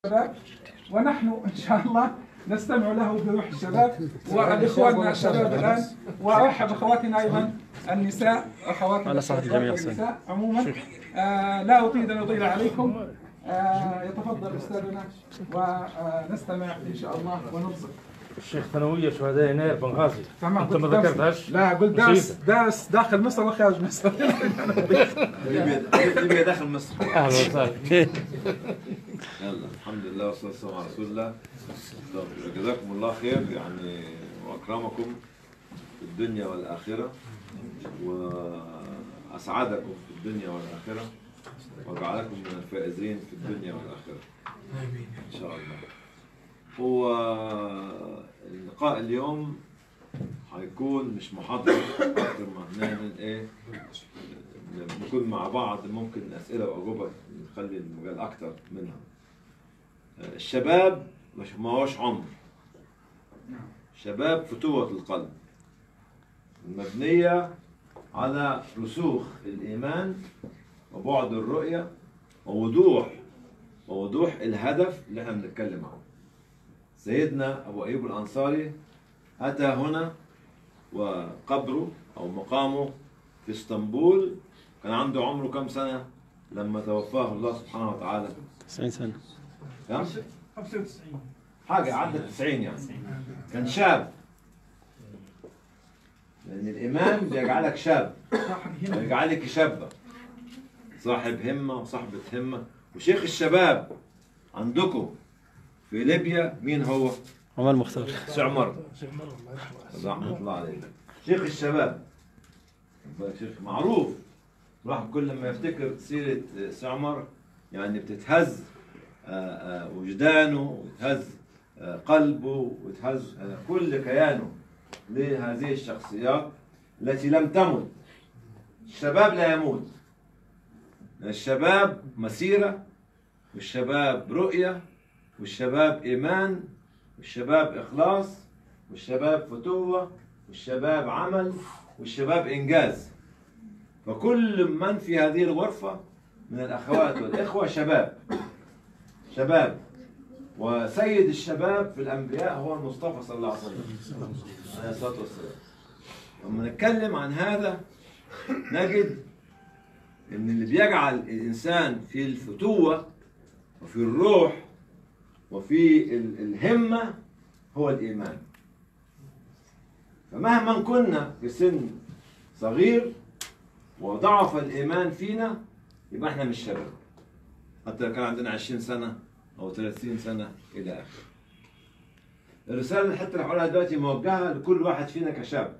الشباب ونحن ان شاء الله نستمع له بروح الشباب والاخوان الشباب الان وارحب اخواتنا ايضا النساء اخواتنا على صحة الجميع النساء عموما آه لا اريد ان اطيل عليكم آه يتفضل استاذنا ونستمع ان شاء الله وننصت الشيخ ثانوية شهداء يناير بنغازي تمام انت قلت ما درس- ذكرتهاش لا قلت درس درس داخل مصر وخارج مصر ليبيا ليبيا داخل مصر اهلا وسهلا يلا الحمد لله والصلاه والسلام على رسول الله طب جزاكم الله خير يعني واكرمكم في الدنيا والاخره واسعدكم في الدنيا والاخره وجعلكم من الفائزين في الدنيا والاخره ان شاء الله هو اللقاء اليوم هيكون مش محاضرة أكتر ما هنعمل إيه نكون مع بعض ممكن أسئلة وأجوبة نخلي المجال أكتر منها الشباب مش ما هوش عمر شباب فتوة القلب مبنية على رسوخ الإيمان وبعد الرؤية ووضوح ووضوح الهدف اللي احنا بنتكلم عنه سيدنا أبو أيوب الأنصاري أتى هنا وقبره أو مقامه في اسطنبول كان عنده عمره كم سنة لما توفاه الله سبحانه وتعالى 90 سنة كم؟ 95 حاجة عدت 90 يعني كان شاب لأن الإيمان بيجعلك شاب ويجعلك شابة صاحب همة وصاحبة همة وشيخ الشباب عندكم في ليبيا مين هو؟ عمر مختار سي عمر رحمة الله عليه شيخ الشباب شيخ معروف الواحد كل ما يفتكر سيرة سي عمر يعني بتتهز آه، آه، وجدانه وتهز آه، قلبه وتهز آه، كل كيانه لهذه الشخصيات التي لم تمت الشباب لا يموت الشباب مسيرة والشباب رؤية والشباب إيمان والشباب إخلاص والشباب فتوة والشباب عمل والشباب إنجاز فكل من في هذه الغرفة من الأخوات والإخوة شباب شباب وسيد الشباب في الأنبياء هو المصطفى صلى الله عليه وسلم عليه الصلاة والسلام لما نتكلم عن هذا نجد ان اللي بيجعل الانسان في الفتوه وفي الروح وفي ال- الهمه هو الايمان فمهما كنا في سن صغير وضعف الايمان فينا يبقى احنا مش شباب حتى لو كان عندنا 20 سنه او 30 سنه الى اخره الرساله اللي حتى هقولها دلوقتي موجهه لكل واحد فينا كشاب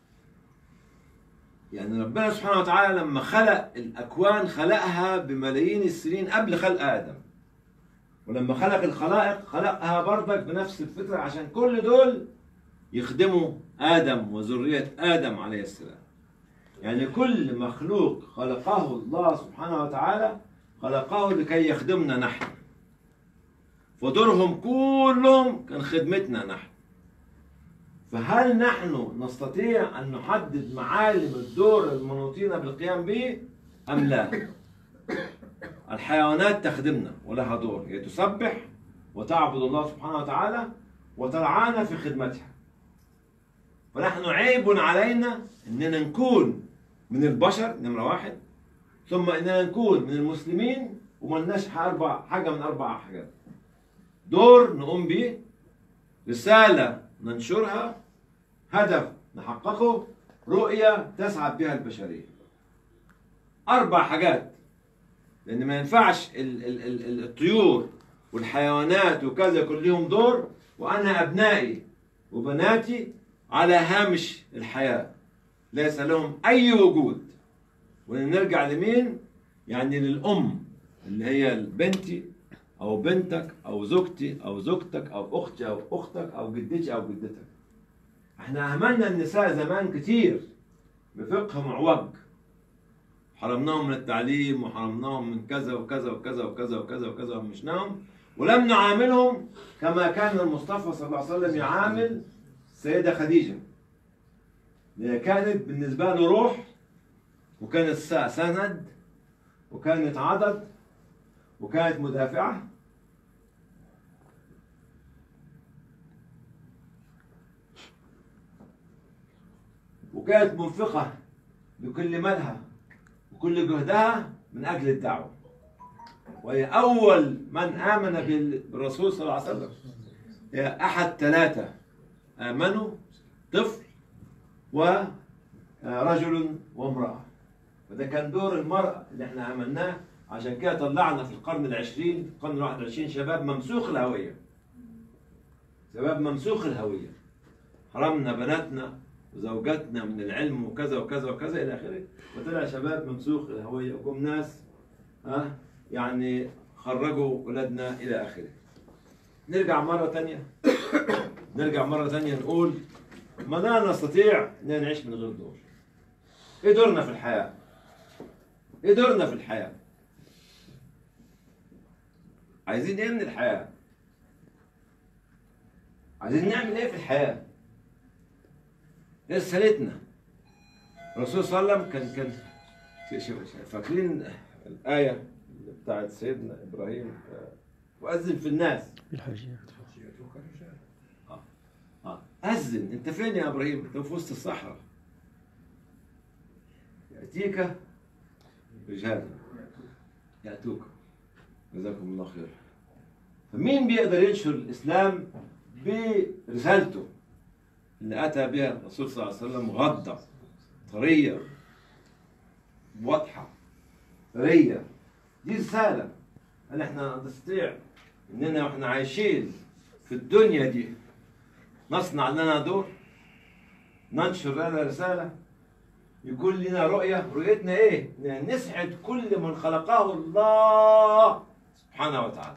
يعني ربنا سبحانه وتعالى لما خلق الأكوان خلقها بملايين السنين قبل خلق آدم ولما خلق الخلائق خلقها برضك بنفس الفكرة عشان كل دول يخدموا آدم وذرية آدم عليه السلام يعني كل مخلوق خلقه الله سبحانه وتعالى خلقه لكي يخدمنا نحن فدورهم كلهم كان خدمتنا نحن فهل نحن نستطيع أن نحدد معالم الدور المنوطين بالقيام به أم لا؟ الحيوانات تخدمنا ولها دور هي تسبح وتعبد الله سبحانه وتعالى وترعانا في خدمتها فنحن عيب علينا أننا نكون من البشر نمرة واحد ثم أننا نكون من المسلمين وما لناش أربع حاجة من أربع حاجات دور نقوم به رسالة ننشرها هدف نحققه رؤية تسعد بها البشرية أربع حاجات لأن ما ينفعش ال- ال- ال- ال- الطيور والحيوانات وكذا يكون لهم دور وأنا أبنائي وبناتي على هامش الحياة ليس لهم أي وجود ونرجع لمين؟ يعني للأم اللي هي بنتي أو بنتك أو زوجتي أو زوجتك أو أختي أو أختك أو جدتي أو جدتك احنا أهملنا النساء زمان كتير بفقه معوج حرمناهم من التعليم وحرمناهم من كذا وكذا وكذا وكذا وكذا وكذا ومشناهم ولم نعاملهم كما كان المصطفى صلى الله عليه وسلم يعامل السيدة خديجة هي كانت بالنسبة له روح وكانت س- سند وكانت عضد وكانت مدافعة وكانت منفقة بكل مالها وكل جهدها من أجل الدعوة وهي أول من آمن بال- بالرسول صلى الله عليه وسلم هي أحد ثلاثة آمنوا طفل ورجل وامرأة وده كان دور المرأة اللي احنا عملناه عشان كده طلعنا في القرن العشرين القرن الواحد والعشرين شباب ممسوخ الهوية شباب ممسوخ الهوية حرمنا بناتنا وزوجاتنا من العلم وكذا وكذا وكذا إلى آخره وطلع شباب ممسوخ الهوية وجم ناس ها يعني خرجوا ولادنا إلى آخره نرجع مرة تانية نرجع مرة تانية نقول ما لا نستطيع أن نعيش من غير دور إيه دورنا في الحياة؟ إيه دورنا في الحياة؟ عايزين إيه من الحياة؟ عايزين نعمل إيه في الحياة؟ إيه رسالتنا؟ الرسول صلى الله عليه وسلم كان كان شو- شو- شو- فاكرين الآية بتاعت سيدنا إبراهيم آه، وأذن في الناس بالحجية آه. أذن أنت فين يا إبراهيم؟ أنت في وسط الصحراء يأتيك رجال يأتوك جزاكم الله خير فمين بيقدر ينشر الإسلام برسالته اللي أتى بها الرسول صلى الله عليه وسلم غضة طرية واضحة طرية دي رسالة هل احنا نستطيع اننا واحنا عايشين في الدنيا دي نصنع لنا دور ننشر لنا رسالة يكون لنا رؤية رؤيتنا ايه إن نسعد كل من خلقه الله سبحانه وتعالى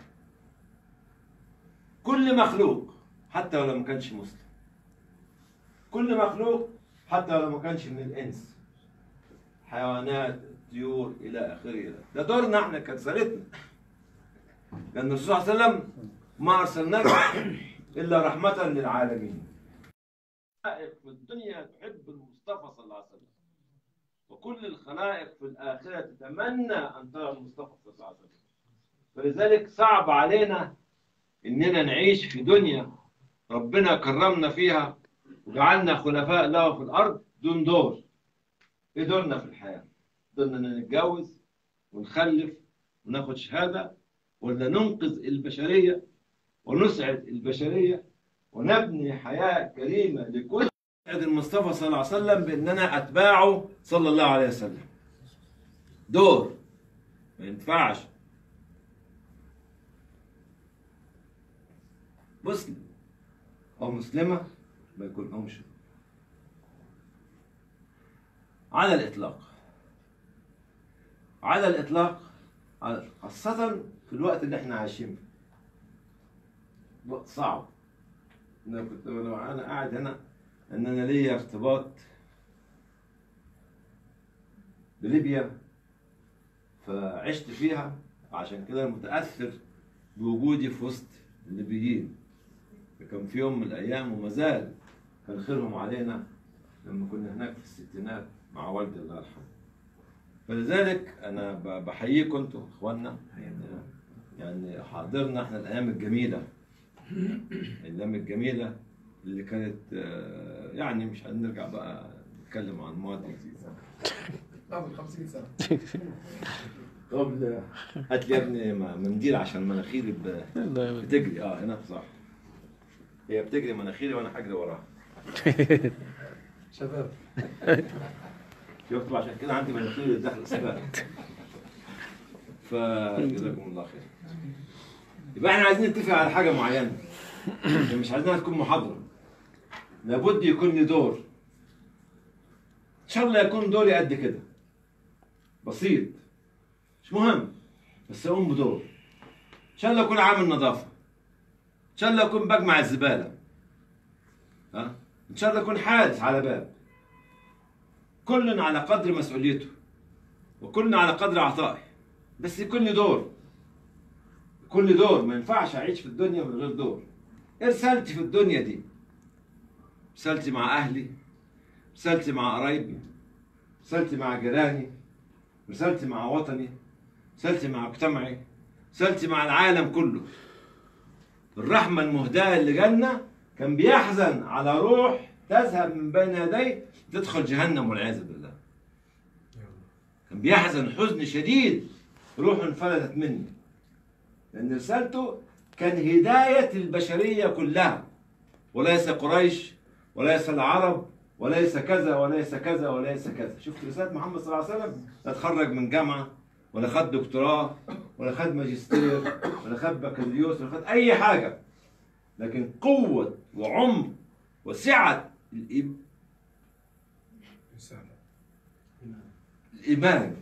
كل مخلوق حتى ولو ما كانش مسلم كل مخلوق حتى ولو ما كانش من الانس حيوانات طيور الى اخره ده دورنا احنا كرسالتنا لان الرسول صلى الله عليه وسلم ما ارسلناك الا رحمه للعالمين الخلائق في الدنيا تحب المصطفى صلى الله عليه وسلم وكل الخلائق في الآخرة تتمنى أن ترى المصطفى صلى الله عليه وسلم فلذلك صعب علينا إننا نعيش في دنيا ربنا كرمنا فيها وجعلنا خلفاء له في الأرض دون دور إيه دورنا في الحياة؟ دورنا إن نتجوز ونخلف وناخد شهادة ولا ننقذ البشرية ونسعد البشرية ونبني حياة كريمة لكل سعد المصطفى صلى الله عليه وسلم بأننا أتباعه صلى الله عليه وسلم دور ما ينفعش مسلم أو مسلمة ما يكونهمش على الإطلاق على الإطلاق على- خاصة في الوقت اللي احنا عايشين فيه وقت صعب انا كنت لو انا قاعد هنا ان انا ليا ارتباط بليبيا فعشت فيها عشان كده متاثر بوجودي في وسط الليبيين كان في يوم من الايام وما زال كان خيرهم علينا لما كنا هناك في الستينات مع والدي الله يرحمه فلذلك انا ب- بحييكم انتم اخواننا يعني حاضرنا احنا الايام الجميله الايام الجميله اللي كانت آه، يعني مش هنرجع بقى نتكلم عن ماضي قبل 50 سنه قبل هات لي يا ابني م- منديل عشان مناخيري ب- بتجري اه هنا صح هي بتجري مناخيري وانا حجري وراها شباب شفت عشان كده عندي مناخيري داخل سباق فجزاكم الله خير يبقى احنا عايزين نتفق على حاجه معينه يعني مش عايزينها تكون محاضره لابد يكون لي دور ان شاء الله يكون دوري قد كده بسيط مش مهم بس اقوم بدور ان شاء الله اكون عامل نظافه ان شاء الله اكون بجمع الزباله ها ان شاء الله اكون حارس على باب كل على قدر مسؤوليته وكل على قدر عطائه بس يكون لي دور يكون لي دور ما ينفعش اعيش في الدنيا من غير دور ايه رسالتي في الدنيا دي رسالتي مع اهلي رسالتي مع قرايبي رسالتي مع جيراني رسالتي مع وطني رسالتي مع مجتمعي رسالتي مع العالم كله الرحمة المهداة اللي جالنا كان بيحزن على روح تذهب من بين يديه تدخل جهنم والعياذ بالله كان بيحزن حزن شديد روحه انفلتت مني لأن رسالته كان هداية البشرية كلها وليس قريش وليس العرب وليس كذا وليس كذا وليس كذا شفت رسالة محمد صلى الله عليه وسلم لا اتخرج من جامعة ولا خد دكتوراه ولا خد ماجستير ولا خد بكالوريوس ولا خد أي حاجة لكن قوة وعمق وسعة الإيم- رسالة الإيمان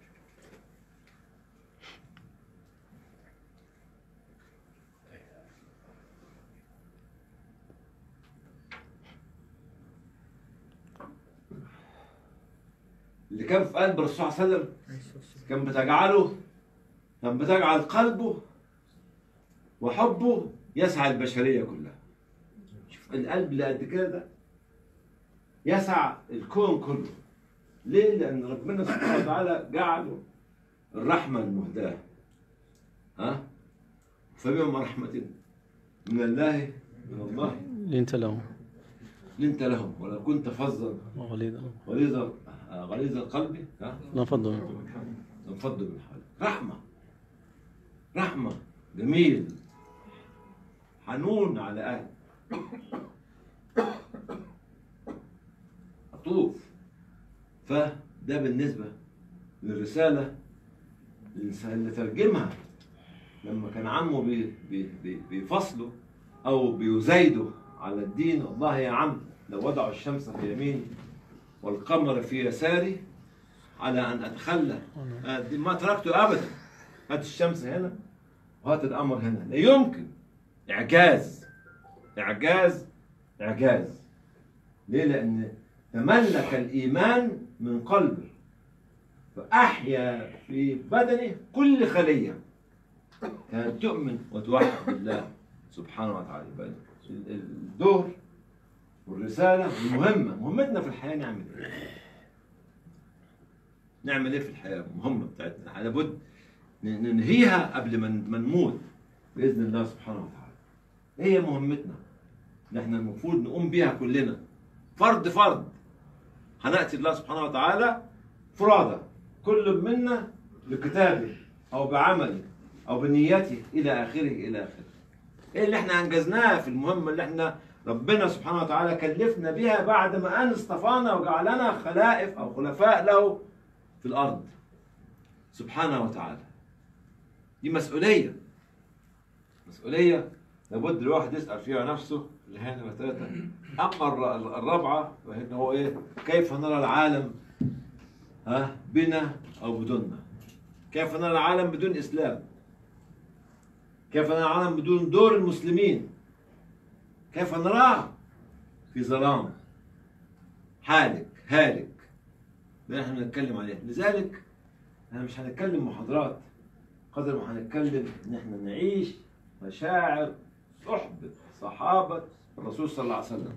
اللي كان في قلب الرسول صلى الله عليه وسلم كان بتجعله كان بتجعل قلبه وحبه يسعى البشرية كلها شوف القلب اللي قد كده ده يسع الكون كله ليه؟ لأن ربنا سبحانه وتعالى جعله الرحمة المهداة ها؟ فبما رحمة من الله من الله لنت له لنت لهم ولو كنت فظا وغليظا غليظ غليظ القلب ها؟ لانفضوا انفضوا من حولك رحمة رحمة جميل حنون على أهل عطوف فده بالنسبة للرسالة اللي ترجمها لما كان عمه بي بي بي بيفصله أو بيزايده على الدين والله يا عم لو وضعوا الشمس في يميني والقمر في يساري على أن أتخلى آه، دي ما تركته أبدا هات الشمس هنا وهات القمر هنا لا يمكن إعجاز إعجاز إعجاز ليه؟ لأن تملك الإيمان من قلبه فأحيا في بدنه كل خلية كانت تؤمن وتوحد بالله سبحانه وتعالى يبقى ال- ال- الدور والرسالة والمهمة مهمتنا في الحياة نعمل إيه؟ نعمل إيه في الحياة المهمة بتاعتنا احنا لابد ن- ننهيها قبل ما ن- ما نموت بإذن الله سبحانه وتعالى هي مهمتنا ان احنا المفروض نقوم بيها كلنا فرد فرد هنأتي الله سبحانه وتعالى فرادى كل منا بكتابه او بعمله او بنيته الى اخره الى اخره ايه اللي احنا انجزناه في المهمه اللي احنا ربنا سبحانه وتعالى كلفنا بها بعد ما ان اصطفانا وجعلنا خلائف او خلفاء له في الارض سبحانه وتعالى دي مسؤوليه مسؤوليه لابد الواحد يسال فيها نفسه اللي هي نمرة ثلاثة أما الر- الرابعة وهي هو إيه؟ كيف نرى العالم ها بنا أو بدوننا؟ كيف نرى العالم بدون إسلام؟ كيف نرى العالم بدون دور المسلمين؟ كيف نراه في ظلام حالك هالك ده احنا بنتكلم عليه لذلك احنا مش هنتكلم محاضرات قدر ما هنتكلم ان احنا نعيش مشاعر صحبة صحابة الرسول صلى الله عليه وسلم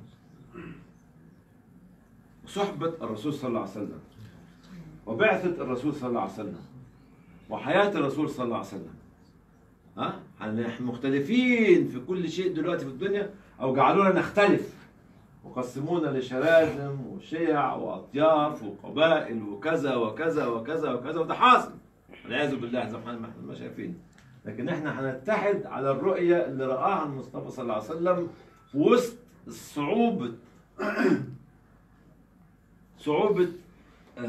صحبة الرسول صلى الله عليه وسلم وبعثة الرسول صلى الله عليه وسلم وحياة الرسول صلى الله عليه وسلم ها احنا مختلفين في كل شيء دلوقتي في الدنيا او جعلونا نختلف وقسمونا لشرازم وشيع واطياف وقبائل وكذا وكذا وكذا وكذا وده حاصل والعياذ بالله زي ما احنا ما شايفين لكن احنا هنتحد على الرؤية اللي رآها المصطفى صلى الله عليه وسلم في وسط صعوبة صعوبة آه،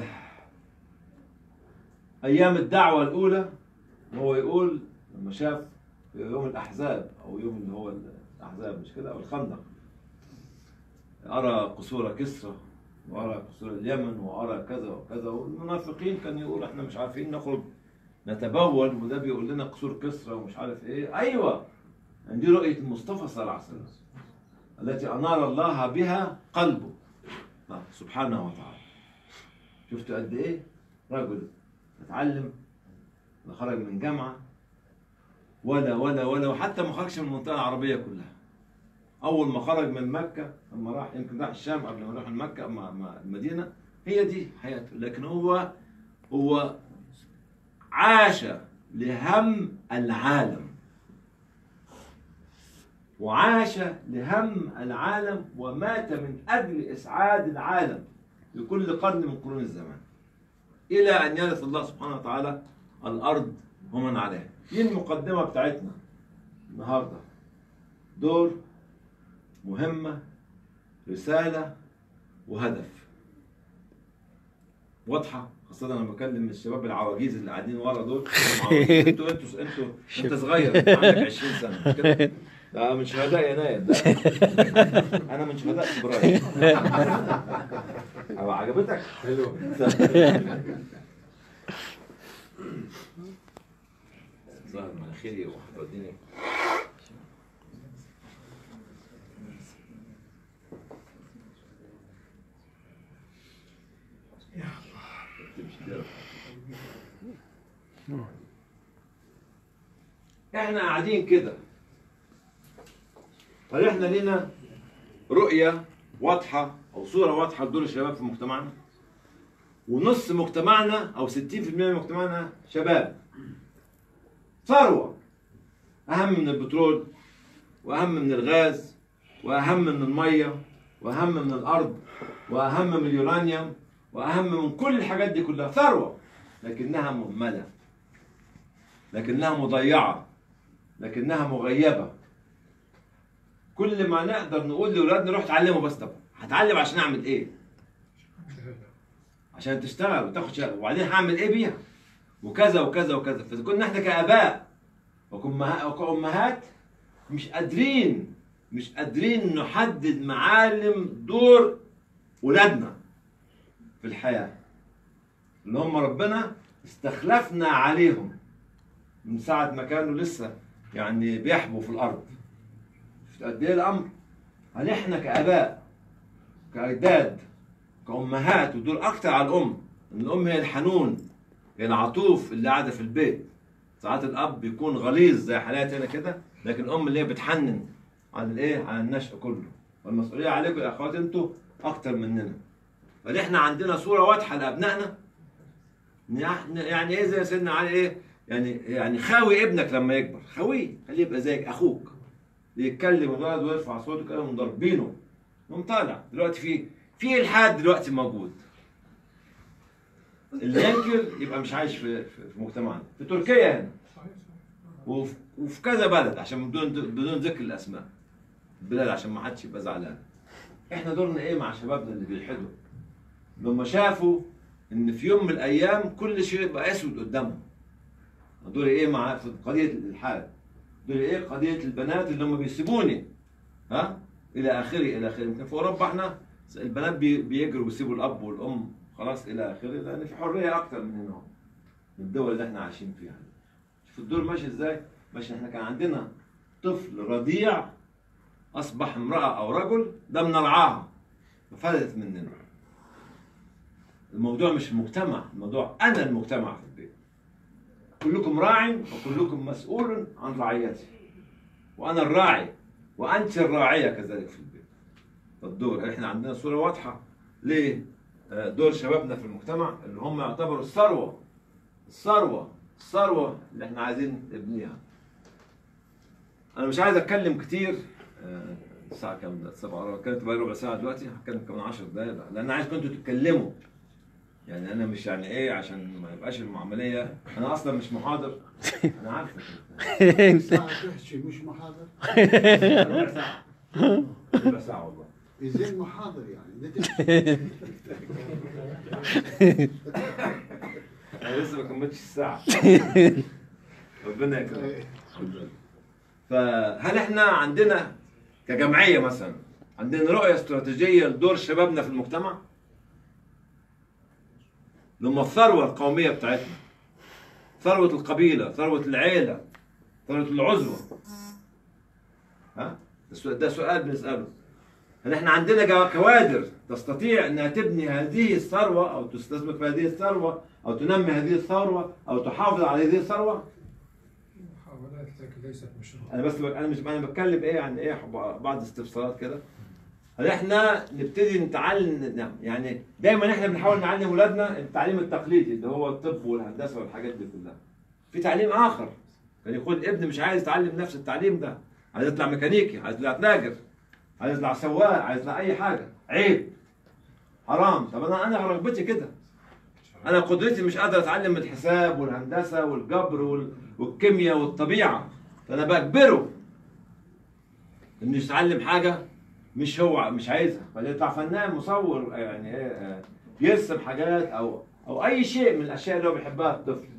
أيام الدعوة الأولى وهو يقول لما شاف في يوم الأحزاب أو يوم اللي هو الأحزاب مش كده أو الخندق أرى قصور كسرى وأرى قصور اليمن وأرى كذا وكذا والمنافقين كان يقول احنا مش عارفين نخرج نتبول وده بيقول لنا قصور كسرى ومش عارف ايه ايوه يعني دي رؤيه المصطفى صلى الله عليه وسلم التي انار الله بها قلبه آه، سبحانه وتعالى شفتوا قد ايه رجل اتعلم لا خرج من جامعه ولا ولا ولا وحتى ما خرجش من المنطقه العربيه كلها اول ما خرج من مكه لما راح يمكن راح الشام قبل ما يروح مكه مع مع المدينه هي دي حياته لكن هو هو عاش لهم العالم وعاش لهم العالم ومات من أجل إسعاد العالم لكل قرن من قرون الزمان الى ان يرث الله سبحانه وتعالى الارض ومن عليها دي المقدمه بتاعتنا النهارده دور مهمه رساله وهدف واضحه خاصة انا بكلم الشباب العواجيز اللي قاعدين ورا دول عواجيز. انتوا انتوا انتوا انت صغير انت عندك 20 سنة مش كده؟ ده من شهداء يناير ده انا من شهداء فبراير أو عجبتك؟ حلو ظهر مناخيري وهتوديني احنا قاعدين كده هل احنا لينا رؤية واضحة أو صورة واضحة لدور الشباب في مجتمعنا؟ ونص مجتمعنا أو 60% من مجتمعنا شباب ثروة أهم من البترول وأهم من الغاز وأهم من المية وأهم من الأرض وأهم من اليورانيوم وأهم من كل الحاجات دي كلها ثروة لكنها مهملة لكنها مضيعة لكنها مغيبة كل ما نقدر نقول لاولادنا روح اتعلموا بس طب هتعلم عشان اعمل ايه؟ عشان تشتغل وتاخد شهاده وبعدين هعمل ايه بيها؟ وكذا وكذا وكذا فاذا كنا احنا كاباء وكأمها- وكامهات مش قادرين مش قادرين نحدد معالم دور ولادنا في الحياه اللي هم ربنا استخلفنا عليهم من ساعه ما كانوا لسه يعني بيحبوا في الارض قد ايه الامر؟ هل احنا كاباء كاجداد كامهات ودول اكتر على الام ان الام هي الحنون هي العطوف اللي قاعده في البيت ساعات الاب بيكون غليظ زي حالاتي انا كده لكن الام اللي هي بتحنن على الايه على النشء كله والمسؤوليه عليكم يا اخوات انتوا اكتر مننا فدي احنا عندنا صوره واضحه لابنائنا إن إحنا- يعني ايه زي سيدنا علي ايه يعني يعني خاوي ابنك لما يكبر خاويه خليه يبقى زيك اخوك يتكلم الولد ويرفع صوته كده ومضربينه يقوم طالع دلوقتي في في الحاد دلوقتي موجود اللي ينكر يبقى مش عايش في في في مجتمعنا في تركيا هنا وفي, وفي كذا بلد عشان بدون بدون ذكر الاسماء البلاد عشان ما حدش يبقى زعلان احنا دورنا ايه مع شبابنا اللي بيلحدوا لما شافوا ان في يوم من الايام كل شيء يبقى اسود قدامهم دوري ايه مع في قضيه الالحاد دول ايه قضيه البنات اللي هم بيسيبوني ها الى اخره الى اخره يمكن في اوروبا احنا البنات بي- بيجروا ويسيبوا الاب والام خلاص الى اخره لان في حريه اكتر من هنا من الدول اللي احنا عايشين فيها شوف الدور ماشي ازاي ماشي احنا كان عندنا طفل رضيع اصبح امراه او رجل ده نرعاها ففلتت مننا الموضوع مش المجتمع الموضوع انا المجتمع في البيت كلكم راع وكلكم مسؤول عن رعيته وانا الراعي وانت الراعيه كذلك في البيت فالدور احنا عندنا صوره واضحه ليه آه، دور شبابنا في المجتمع اللي هم يعتبروا الثروه الثروه الثروه اللي احنا عايزين نبنيها انا مش عايز اتكلم كتير آه، الساعه كام دلوقتي 7 اتكلمت بقى ربع ساعه دلوقتي هتكلم كمان 10 دقايق لان عايز كنتوا تتكلموا يعني انا مش يعني ايه عشان ما يبقاش المعامليه انا اصلا مش محاضر انا عارفك انت ساعة تحكي مش محاضر ربع ساعه ربع ساعه والله زين محاضر يعني ده تحكي. انا لسه ما كملتش الساعه ربنا يكرمك فهل احنا عندنا كجمعيه مثلا عندنا رؤيه استراتيجيه لدور شبابنا في المجتمع؟ لما الثروه القوميه بتاعتنا ثروه القبيله، ثروه العيله، ثروه العزوه ها؟ ده سؤال- ده سؤال بنساله هل احنا عندنا جوا- كوادر تستطيع انها تبني هذه الثروه او تستثمر في هذه الثروه او تنمي هذه الثروه او تحافظ على هذه الثروه؟ محاولات لكن ليست مشروع انا بس بك... انا مش انا بتكلم ايه عن ايه ب- بعض استفسارات كده هل احنا نبتدي نتعلم نعم يعني دايما احنا بنحاول نعلم اولادنا التعليم التقليدي اللي هو الطب والهندسه والحاجات دي كلها في تعليم اخر كان يكون الابن مش عايز يتعلم نفس التعليم ده عايز يطلع ميكانيكي عايز يطلع تاجر عايز يطلع سواق عايز يطلع اي حاجه عيب حرام طب انا انا رغبتي كده انا قدرتي مش قادر اتعلم الحساب والهندسه والجبر وال- والكيمياء والطبيعه فانا بجبره انه يتعلم حاجه مش هو مش عايزها فليطلع فنان مصور يعني ايه آه، يرسم حاجات او او اي شيء من الاشياء اللي هو بيحبها الطفل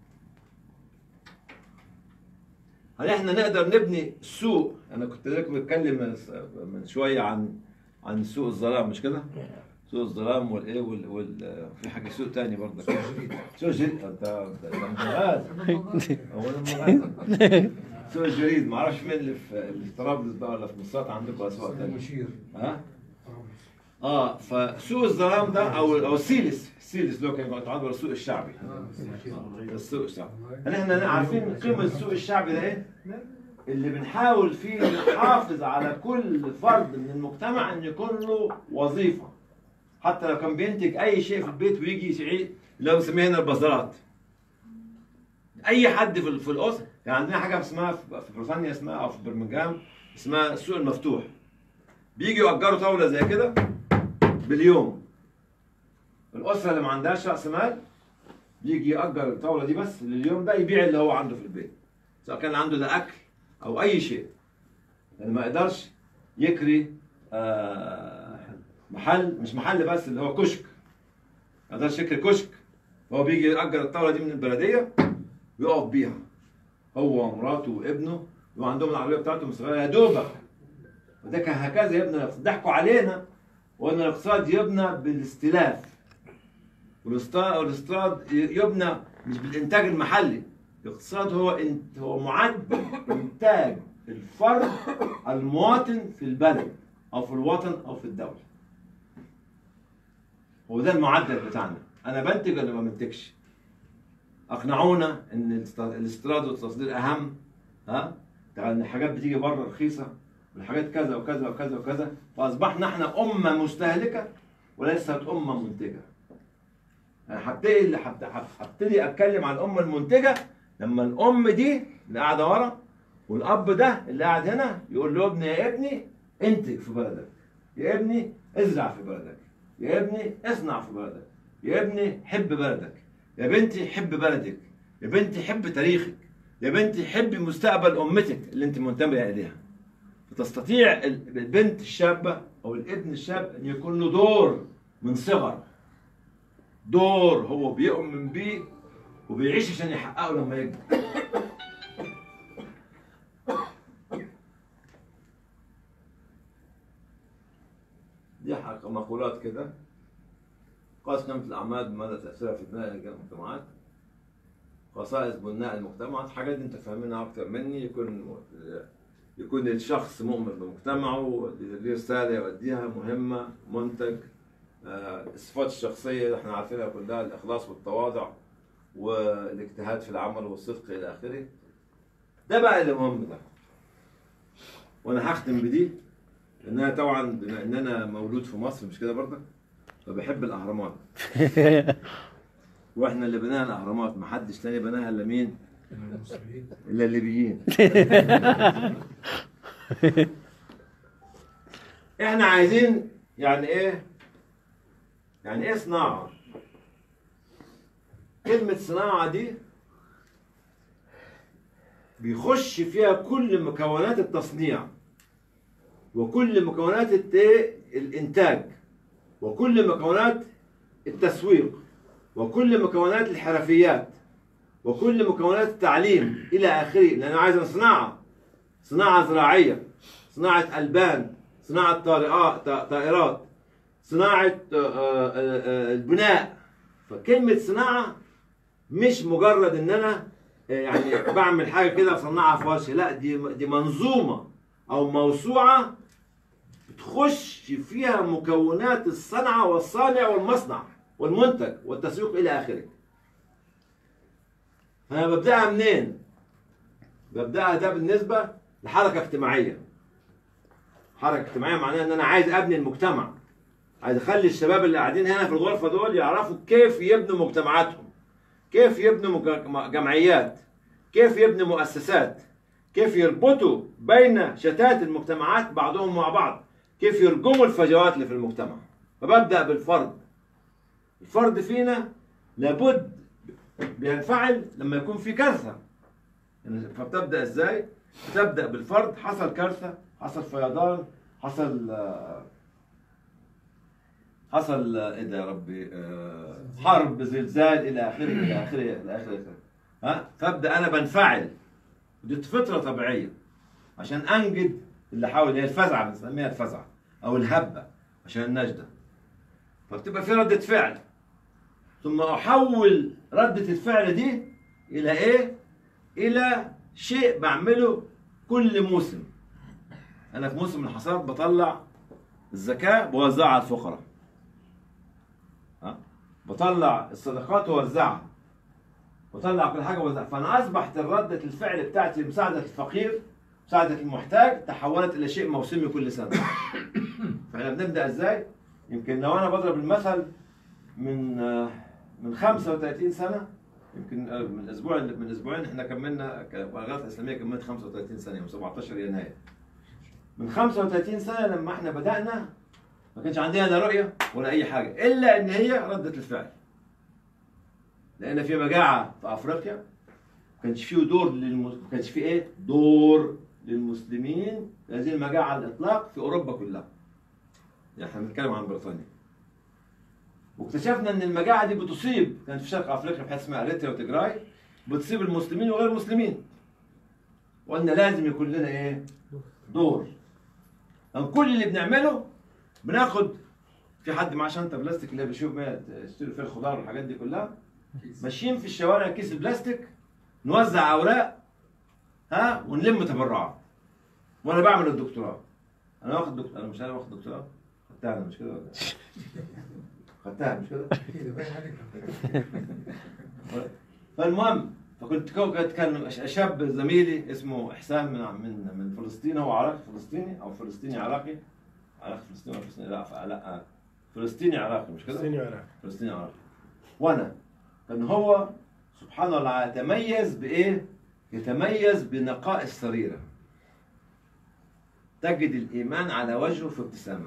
هل احنا نقدر نبني سوق انا كنت لكم بتكلم من- من شويه عن عن سوق الظلام مش كده؟ سوق الظلام والايه وال, وال... في حاجه سوق تاني برضه سوق جديد انت انت مغاد هو انا مغاد سوق الجريد ما اعرفش مين اللي في اللي في طرابلس بقى ولا في مصرات عندكم اسواق تانية المشير ها؟ اه فسوق الظلام ده او او السيلس السيلس اللي هو كان يعتبر السوق الشعبي السوق الشعبي هل احنا عارفين قيمه السوق الشعبي ده ايه؟ اللي بنحاول فيه نحافظ على كل فرد من المجتمع ان يكون له وظيفه حتى لو كان بينتج اي شيء في البيت ويجي يعيد اللي هو بنسميها هنا البازارات اي حد في في الاسره يعني عندنا حاجه اسمها في في بريطانيا اسمها او في برمنجهام اسمها السوق المفتوح بيجوا يأجروا طاوله زي كده باليوم الاسره اللي ما عندهاش راس مال بيجي يأجر الطاوله دي بس لليوم ده يبيع اللي هو عنده في البيت سواء كان عنده ده اكل او اي شيء يعني ما يقدرش يكري آه، محل مش محل بس اللي هو كشك ما يقدرش يكري كشك هو بيجي يأجر الطاوله دي من البلديه ويقف بيها هو ومراته وابنه وعندهم العربيه بتاعتهم صغيره يا دوبك وده كان هكذا يبنى ضحكوا علينا وان الاقتصاد يبنى بالاستلاف والاسترا- والاستيراد يبنى مش بالانتاج المحلي الاقتصاد هو انت هو معدل انتاج الفرد المواطن في البلد او في الوطن او في الدوله هو ده المعدل بتاعنا انا بنتج ولا ما بنتجش اقنعونا ان الاست- الاستيراد والتصدير اهم ها يعني الحاجات بتيجي بره رخيصه والحاجات كذا وكذا وكذا وكذا فاصبحنا احنا امه مستهلكه وليست امه منتجه انا هبتدي هبت- هبتدي اتكلم عن الامه المنتجه لما الام دي اللي قاعده ورا والاب ده اللي قاعد هنا يقول له ابني يا ابني انتج في بلدك يا ابني ازرع في بلدك يا ابني اصنع في بلدك يا ابني حب بلدك يا بنتي حب بلدك يا بنتي حب تاريخك يا بنتي حبي مستقبل امتك اللي انت منتميه اليها فتستطيع ال- البنت الشابه او الابن الشاب ان يكون له دور من صغر دور هو بيؤمن بيه وبيعيش عشان يحققه لما يكبر دي حق- مقولات كده قاس قيمة الأعمال بمدى تأثيرها في بناء المجتمعات خصائص بناء المجتمعات حاجات انت فاهمينها أكتر مني يكون يكون الشخص مؤمن بمجتمعه ليه رسالة يؤديها مهمة منتج آه، الصفات الشخصية اللي احنا عارفينها كلها الإخلاص والتواضع والاجتهاد في العمل والصدق إلى آخره ده بقى اللي مهم ده وأنا هختم بدي لأن أنا طبعا بما إن أنا مولود في مصر مش كده برضه فبحب الأهرامات واحنا اللي بناها الأهرامات محدش تاني بناها إلا مين؟ المصريين إلا الليبيين احنا عايزين يعني ايه يعني ايه صناعة كلمة صناعة دي بيخش فيها كل مكونات التصنيع وكل مكونات الت- الانتاج وكل مكونات التسويق وكل مكونات الحرفيات وكل مكونات التعليم الى اخره لان انا عايز صناعه صناعه زراعيه صناعه البان صناعه طائرات طائرات صناعه آه، آه، آه، البناء فكلمه صناعه مش مجرد ان انا آه، يعني بعمل حاجه كده اصنعها في ورشه لا دي دي منظومه او موسوعه بتخش فيها مكونات الصنعه والصانع والمصنع والمنتج والتسويق الى اخره فانا ببداها منين ببداها ده بالنسبه لحركه اجتماعيه حركه اجتماعيه معناها ان انا عايز ابني المجتمع عايز اخلي الشباب اللي قاعدين هنا في الغرفه دول يعرفوا كيف يبنوا مجتمعاتهم كيف يبنوا مج- جمعيات كيف يبنوا مؤسسات كيف يربطوا بين شتات المجتمعات بعضهم مع بعض كيف يرجموا الفجوات اللي في المجتمع فببدا بالفرد الفرد فينا لابد بينفعل لما يكون في كارثه يعني فبتبدا ازاي؟ بتبدا بالفرد حصل كارثه حصل فيضان حصل آه، حصل آه، ايه ده يا ربي آه، حرب زلزال الى اخره الى اخره الى اخره ها فابدا انا بنفعل دي فطره طبيعيه عشان انجد اللي حاول هي الفزعه بنسميها الفزعه او الهبه عشان النجده فبتبقى في رده فعل ثم احول رده الفعل دي الى ايه؟ الى شيء بعمله كل موسم انا في موسم الحصاد بطلع الزكاه بوزعها على الفقراء ها بطلع الصدقات ووزعها بطلع كل حاجه ووزعها فانا اصبحت رده الفعل بتاعتي مساعده الفقير مساعده المحتاج تحولت الى شيء موسمي كل سنه فاحنا بنبدا ازاي يمكن لو انا بضرب المثل من آه، من 35 سنه يمكن آه، من اسبوع من اسبوعين احنا كملنا كاغاثه الاسلاميه كملت 35 سنه يوم 17 يناير من 35 سنه لما احنا بدانا ما كانش عندنا لا رؤيه ولا اي حاجه الا ان هي رده الفعل لان في مجاعه في افريقيا ما كانش فيه دور للمس... ما كانش فيه ايه دور للمسلمين في هذه المجاعه على الاطلاق في اوروبا كلها يعني احنا بنتكلم عن بريطانيا واكتشفنا ان المجاعه دي بتصيب كانت في شرق افريقيا في حته اسمها اريتريا وتجراي بتصيب المسلمين وغير المسلمين وقلنا لازم يكون لنا ايه دور يعني كل اللي بنعمله بناخد في حد معاه شنطه بلاستيك اللي بيشوف ما يشتري فيها الخضار والحاجات دي كلها ماشيين في الشوارع كيس البلاستيك نوزع اوراق ها ونلم تبرعات وانا بعمل الدكتوراه انا واخد دكتوراه انا مش انا واخد دكتوراه خدتها انا مش كده ولا إيه؟ خدتها مش كده فالمهم فكنت كنت كان شاب زميلي اسمه احسان من من من فلسطين هو عراقي فلسطيني او فلسطيني عراقي عراقي فلسطيني ولا فلسطيني لا ف- لا فلسطيني عراقي مش كده؟ فلسطيني وعراقي. فلسطيني عراقي وانا كان هو سبحان الله يتميز بايه؟ يتميز بنقاء السريره تجد الايمان على وجهه في ابتسامه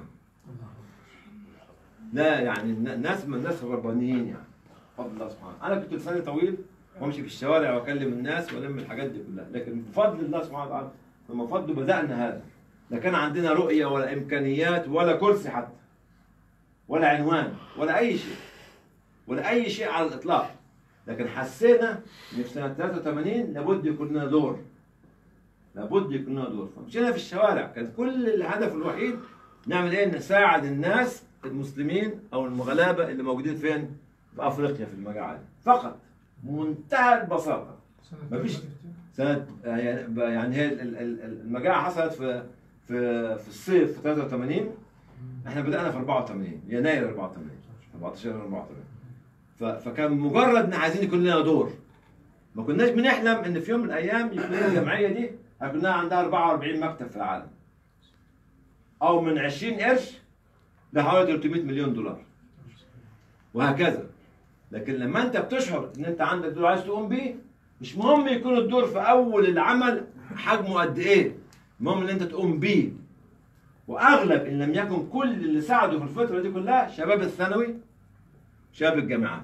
لا يعني الن- ناس من الناس الربانيين يعني بفضل الله سبحانه انا كنت لساني طويل وامشي في الشوارع واكلم الناس والم الحاجات دي كلها لكن بفضل الله سبحانه وتعالى لما فضله بدانا هذا لا كان عندنا رؤيه ولا امكانيات ولا كرسي حتى ولا عنوان ولا اي شيء ولا اي شيء على الاطلاق لكن حسينا ان في سنه 83 لابد يكون لنا دور لابد يكون لنا دور فمشينا في الشوارع كان كل الهدف الوحيد نعمل ايه نساعد الناس المسلمين او المغلابه اللي موجودين فين في افريقيا في المجاعه دي فقط منتهى البساطه سنة مفيش- كام سنه يعني يعني هي ال- ال- ال- المجاعه حصلت في في في الصيف في 83 احنا بدانا في 84 يناير 84 14 84 ف- فكان مجرد ان عايزين يكون لنا دور ما كناش بنحلم ان في يوم من الايام يكون لنا الجمعيه دي هيكون لها عندها 44 مكتب في العالم او من 20 قرش لحوالي 300 مليون دولار وهكذا لكن لما انت بتشعر ان انت عندك دور عايز تقوم بيه مش مهم يكون الدور في اول العمل حجمه قد ايه المهم ان انت تقوم بيه واغلب ان لم يكن كل اللي ساعدوا في الفتره دي كلها شباب الثانوي شباب الجامعات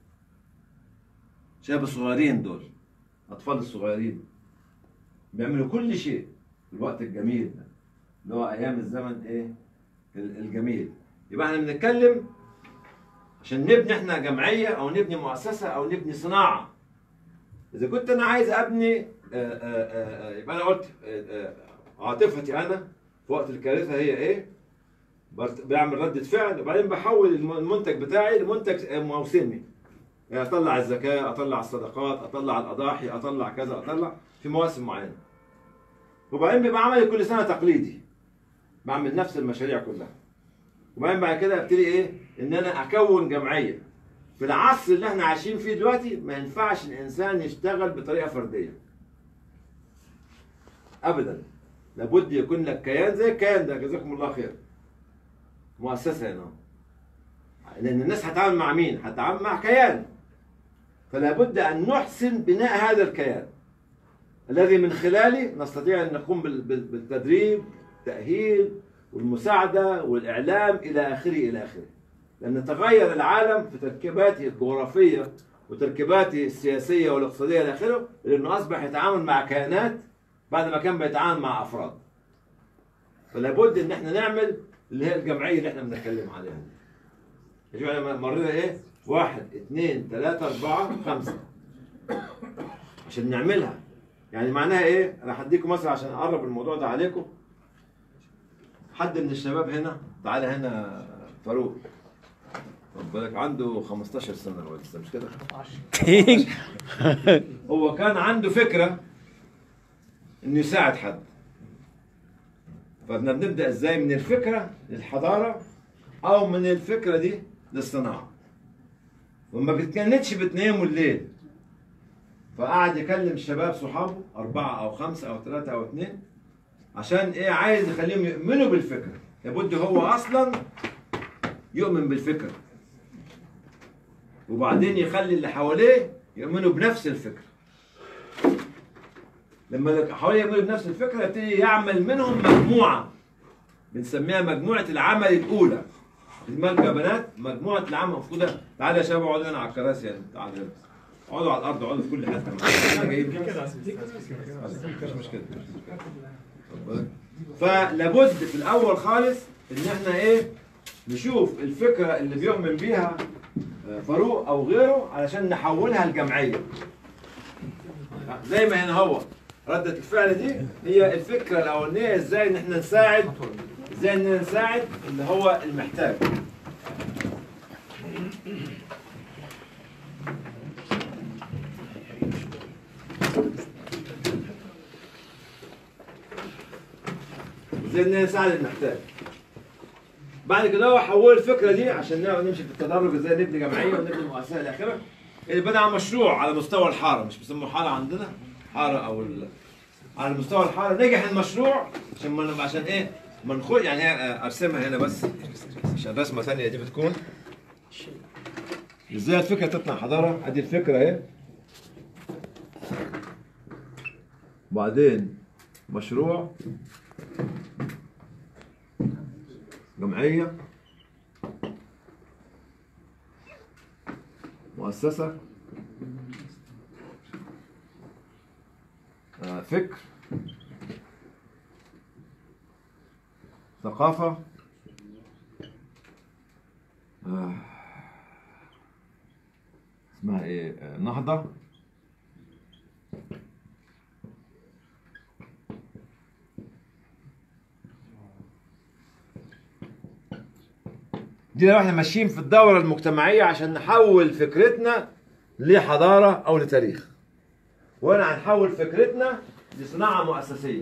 شباب الصغيرين دول الاطفال الصغيرين بيعملوا كل شيء في الوقت الجميل ده اللي هو ايام الزمن ايه ال- الجميل يبقى احنا بنتكلم عشان نبني احنا جمعيه او نبني مؤسسه او نبني صناعه اذا كنت انا عايز ابني آه، آه، آه، آه، يبقى انا قلت آه، آه، عاطفتي انا في وقت الكارثه هي ايه؟ برت- بعمل ردة فعل وبعدين بحول الم- المنتج بتاعي لمنتج آه، موسمي يعني اطلع الزكاه اطلع الصدقات اطلع الاضاحي اطلع كذا اطلع في مواسم معينه وبعدين بيبقى عملي كل سنه تقليدي بعمل نفس المشاريع كلها وبعدين بعد كده ابتدي ايه ان انا اكون جمعيه في العصر اللي احنا عايشين فيه دلوقتي ما ينفعش الانسان يشتغل بطريقه فرديه ابدا لابد يكون لك كيان زي الكيان ده جزاكم الله خير مؤسسه هنا لان الناس هتتعامل مع مين هتتعامل مع كيان فلا بد ان نحسن بناء هذا الكيان الذي من خلاله نستطيع ان نقوم بال- بال- بالتدريب التاهيل والمساعده والاعلام الى اخره الى اخره لان تغير العالم في تركيباته الجغرافيه وتركيباته السياسيه والاقتصاديه الى اخره لانه اصبح يتعامل مع كيانات بعد ما كان بيتعامل مع افراد فلا بد ان احنا نعمل اللي هي الجمعيه اللي احنا بنتكلم عليها دي. يا جماعه مرينا ايه؟ واحد اثنين ثلاثة أربعة خمسة عشان نعملها يعني معناها ايه؟ انا هديكم مثلا عشان اقرب الموضوع ده عليكم حد من الشباب هنا تعالى هنا فاروق خد بالك عنده 15 سنة هو لسه مش كده؟ هو كان عنده فكرة انه يساعد حد فبدنا بنبدا ازاي من الفكره للحضاره او من الفكره دي للصناعه وما بتكنتش بتنام الليل فقعد يكلم شباب صحابه أربعة أو خمسة أو ثلاثة أو اثنين عشان إيه عايز يخليهم يؤمنوا بالفكرة لابد هو أصلا يؤمن بالفكرة وبعدين يخلي اللي حواليه يؤمنوا بنفس الفكرة لما اللي حواليه يؤمنوا بنفس الفكرة يبتدي يعمل منهم مجموعة بنسميها مجموعة العمل الأولى خد بالك يا بنات مجموعة العمل المفروض تعالى يا شباب اقعدوا هنا على الكراسي يعني تعالوا هنا. اقعدوا على الأرض اقعدوا في كل حتة احنا جايين مش مشكلة خد بالك. فلابد في الأول خالص إن احنا إيه نشوف الفكرة اللي بيؤمن بيها آه، فاروق أو غيره علشان نحولها لجمعية زي ما هنا هو ردة الفعل دي هي الفكرة الأولانية ازاي ان احنا نساعد ازاي ان نساعد اللي هو المحتاج ازاي ان نساعد المحتاج بعد كده هو حول الفكرة دي عشان نعرف نمشي في التدرج ازاي نبني جمعية ونبني مؤسسة الى اخره اللي بدأ مشروع على مستوى الحارة مش بيسموه حارة عندنا حارة او ال... على مستوى الحارة نجح المشروع عشان ما عشان ايه ما نخل يعني هي ارسمها هنا بس عشان رسمة ثانية دي بتكون ازاي الفكرة تطلع حضارة ادي الفكرة اهي بعدين مشروع جمعية مؤسسة آه، فكر ثقافة آه، اسمها ايه آه، نهضة دي لو احنا ماشيين في الدورة المجتمعية عشان نحول فكرتنا لحضارة أو لتاريخ وهنا هنحول فكرتنا لصناعة مؤسسية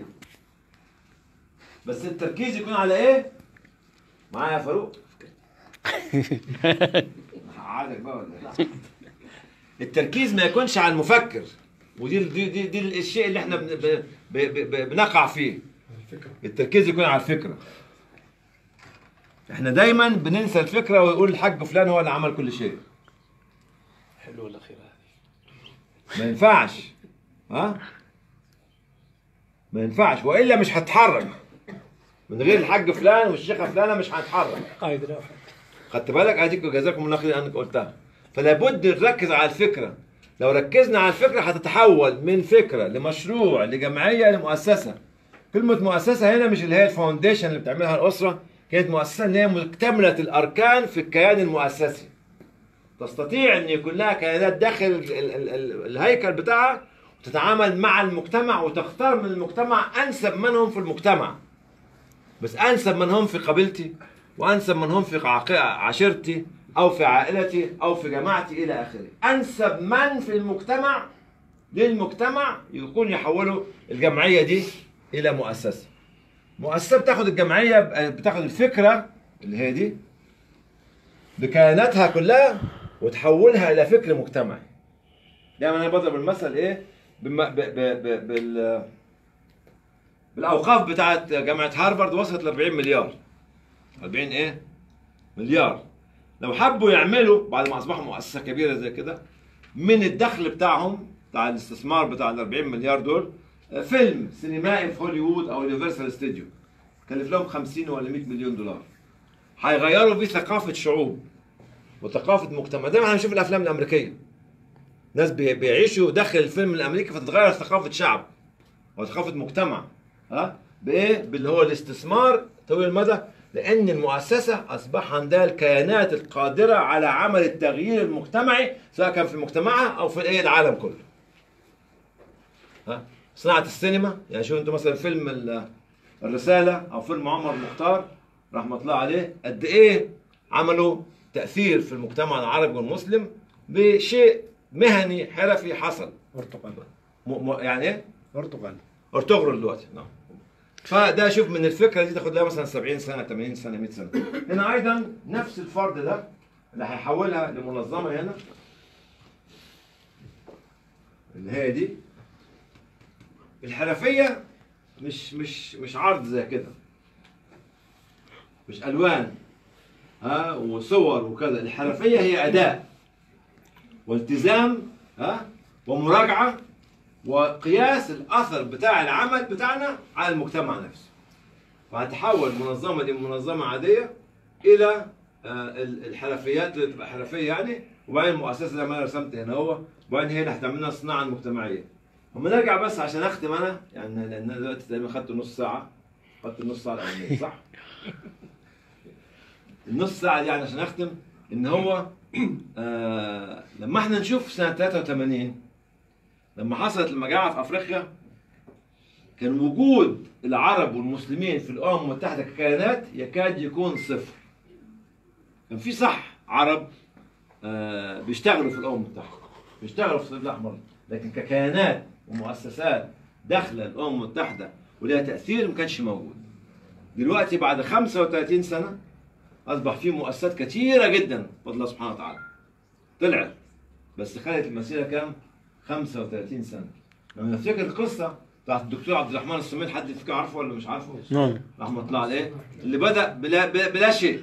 بس التركيز يكون على ايه؟ معايا يا فاروق؟ هقعدك بقى ولا ايه؟ التركيز ما يكونش على المفكر ودي دي دي, دي الشيء اللي احنا بن ب ب ب بنقع فيه التركيز يكون على الفكره احنا دايما بننسى الفكره ويقول الحاج فلان هو اللي عمل كل شيء حلوه الاخيره هذه ما ينفعش ها ما ينفعش والا مش هتحرك من غير الحاج فلان والشيخه فلانه مش هنتحرك قائد لا خدت بالك اديك جزاكم الله خير انك قلتها فلا بد نركز على الفكره لو ركزنا على الفكره هتتحول من فكره لمشروع لجمعيه لمؤسسه كلمه مؤسسه هنا مش اللي هي الفاونديشن اللي بتعملها الاسره كانت مؤسسه ان هي مكتمله الاركان في الكيان المؤسسي تستطيع ان يكون لها كيانات داخل ال- ال- ال- الهيكل بتاعها وتتعامل مع المجتمع وتختار من المجتمع انسب من هم في المجتمع بس انسب من هم في قبيلتي وانسب من هم في عق- عشيرتي او في عائلتي او في جماعتي الى اخره انسب من في المجتمع للمجتمع يكون يحولوا الجمعيه دي الى مؤسسه مؤسسه بتاخد الجمعيه بتاخد الفكره اللي هي دي بكياناتها كلها وتحولها الى فكر مجتمعي دايما انا بضرب المثل ايه بم... ب... ب... ب... بال بالاوقاف بتاعت جامعه هارفارد وصلت ل 40 مليار 40 ايه مليار لو حبوا يعملوا بعد ما اصبحوا مؤسسه كبيره زي كده من الدخل بتاعهم بتاع الاستثمار بتاع ال 40 مليار دول آه، فيلم سينمائي في هوليوود او يونيفرسال ستوديو كلف لهم 50 ولا 100 مليون دولار هيغيروا بيه ثقافه شعوب وثقافه مجتمع دايما احنا بنشوف الافلام الامريكيه ناس بي- بيعيشوا داخل الفيلم الامريكي فتتغير ثقافه شعب او ثقافه مجتمع ها بايه باللي هو الاستثمار طويل المدى لان المؤسسه اصبح عندها الكيانات القادره على عمل التغيير المجتمعي سواء كان في مجتمعها او في الايه العالم كله ها صناعه السينما يعني شوف انتم مثلا فيلم ال- الرساله او فيلم عمر مختار رحمه الله عليه قد ايه عملوا تاثير في المجتمع العربي والمسلم بشيء مهني حرفي حصل برتقال م- م- يعني ايه برتقال ارطغرل دلوقتي نعم فده شوف من الفكره دي تاخد لها مثلا 70 سنه 80 سنه 100 سنه هنا ايضا نفس الفرد ده اللي هيحولها لمنظمه هنا اللي هي دي الحرفيه مش مش مش عرض زي كده مش الوان ها وصور وكذا الحرفيه هي اداء والتزام ها ومراجعه وقياس الاثر بتاع العمل بتاعنا على المجتمع نفسه فهتحول المنظمه دي من منظمه عاديه الى آه، ال- الحرفيات اللي تبقى حرفيه يعني وبعدين المؤسسه زي ما انا رسمت هنا هو وبعدين هي اللي هتعمل لنا الصناعه المجتمعيه اما نرجع بس عشان اختم انا يعني لان أنا دلوقتي تقريبا خدت نص ساعه خدت النص ساعه الاولانيه صح؟ النص ساعه دي يعني عشان اختم ان هو آه لما احنا نشوف سنه 83 لما حصلت المجاعة في أفريقيا كان وجود العرب والمسلمين في الأمم المتحدة ككيانات يكاد يكون صفر كان في صح عرب آه، بيشتغلوا في الأمم المتحدة بيشتغلوا في الصليب الأحمر لكن ككيانات ومؤسسات داخلة الأمم المتحدة ولها تأثير ما كانش موجود دلوقتي بعد 35 سنة أصبح في مؤسسات كثيرة جدا بفضل الله سبحانه وتعالى طلعت بس خدت المسيرة كام؟ 35 سنه لما نفتكر القصه بتاعت الدكتور عبد الرحمن السمين حد فيكم عارفه ولا مش عارفه؟ نعم رحمه الله عليه اللي بدا بلا, بلا, بلا شيء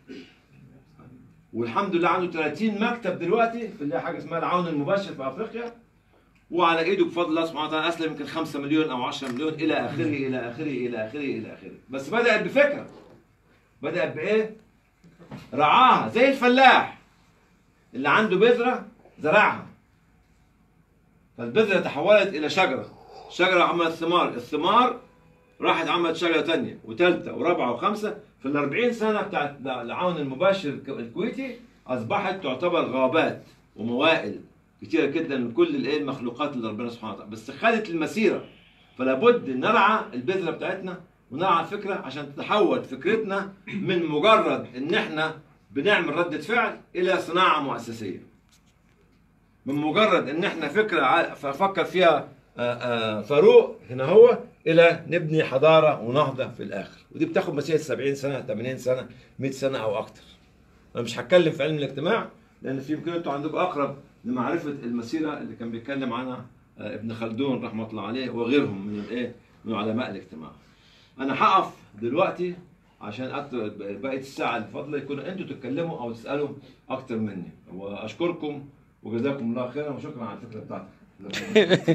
والحمد لله عنده 30 مكتب دلوقتي في اللي هي حاجه اسمها العون المباشر في افريقيا وعلى ايده بفضل الله سبحانه وتعالى اسلم يمكن 5 مليون او 10 مليون الى اخره الى اخره الى اخره الى اخره بس بدات بفكره بدات بايه؟ رعاها زي الفلاح اللي عنده بذره زرعها فالبذرة تحولت إلى شجرة شجرة عملت ثمار الثمار راحت عملت شجرة تانية وثالثة ورابعة وخمسة في الأربعين سنة بتاعت العون المباشر الك- الكويتي أصبحت تعتبر غابات وموائل كتيرة جدا من كل الإيه المخلوقات اللي ربنا سبحانه وتعالى بس خدت المسيرة فلا بد نرعى البذرة بتاعتنا ونرعى الفكرة عشان تتحول فكرتنا من مجرد إن إحنا بنعمل ردة فعل إلى صناعة مؤسسية من مجرد ان احنا فكره ع- ففكر فيها آه، آه، فاروق هنا هو الى نبني حضاره ونهضه في الاخر ودي بتاخد مسيره 70 سنه 80 سنه 100 سنه او اكتر انا مش هتكلم في علم الاجتماع لان في يمكن انتوا عندكم اقرب لمعرفه المسيره اللي كان بيتكلم عنها آه، ابن خلدون رحمه الله عليه وغيرهم من الايه من علماء الاجتماع انا هقف دلوقتي عشان اكتر بقيه الساعه اللي فاضله يكونوا انتوا تتكلموا او تسالوا اكتر مني واشكركم وجزاكم الله خيرا وشكرا على الفكره بتاعتك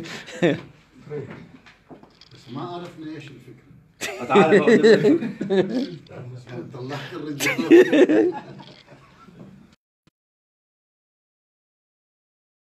بس ما عرفنا ايش الفكره تعالى بقى قدام الفكرة. يعني طلعت الرجال